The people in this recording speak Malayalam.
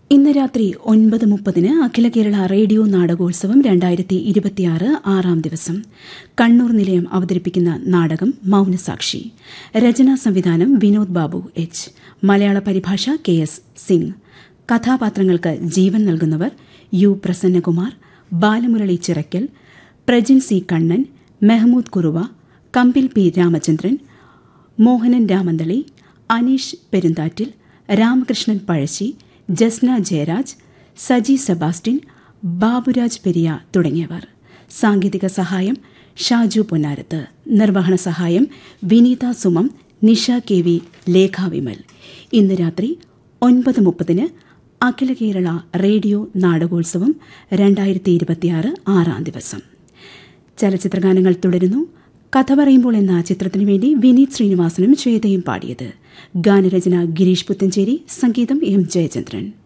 ഇന്ന് രാത്രി ഒൻപത് മുപ്പതിന് അഖില കേരള റേഡിയോ നാടകോത്സവം രണ്ടായിരത്തി ഇരുപത്തിയാറ് ആറാം ദിവസം കണ്ണൂർ നിലയം അവതരിപ്പിക്കുന്ന നാടകം മൌനസാക്ഷി രചനാ സംവിധാനം വിനോദ് ബാബു എച്ച് മലയാള പരിഭാഷ കെ എസ് സിംഗ് കഥാപാത്രങ്ങൾക്ക് ജീവൻ നൽകുന്നവർ U Prasannakumar Balamurali Chirakkal Prajin C Kannan Mehmood Kuruva Kambil P Ramachandran Mohanan Ramanthali Aneesh Perunthattil Ramakrishnan Pazhassi Jasna Jayaraj Saji Sebastian Baburaj Periya തുടങ്ങിയവർ സാങ്കേതിക സഹായം ഷാജു പൊന്നാരത്ത് നിർവഹണ സഹായം വിനീത സുമം നിഷ കെ വി ലേഖ വിമൽ ഇന്ന് രാത്രി ഒൻപത് മുപ്പതിന് അഖില കേരള റേഡിയോ നാടകോത്സവം രണ്ടായിരത്തി ഇരുപത്തിയാറ് ആറാം ദിവസം ചലച്ചിത്രഗാനങ്ങൾ തുടരുന്നു കഥ പറയുമ്പോൾ എന്ന ചിത്രത്തിനു വേണ്ടി വിനീത് ശ്രീനിവാസനും ശ്വേതയും പാടിയത് ഗാനരചന ഗിരീഷ് പുത്തഞ്ചേരി സംഗീതം എം ജയചന്ദ്രൻ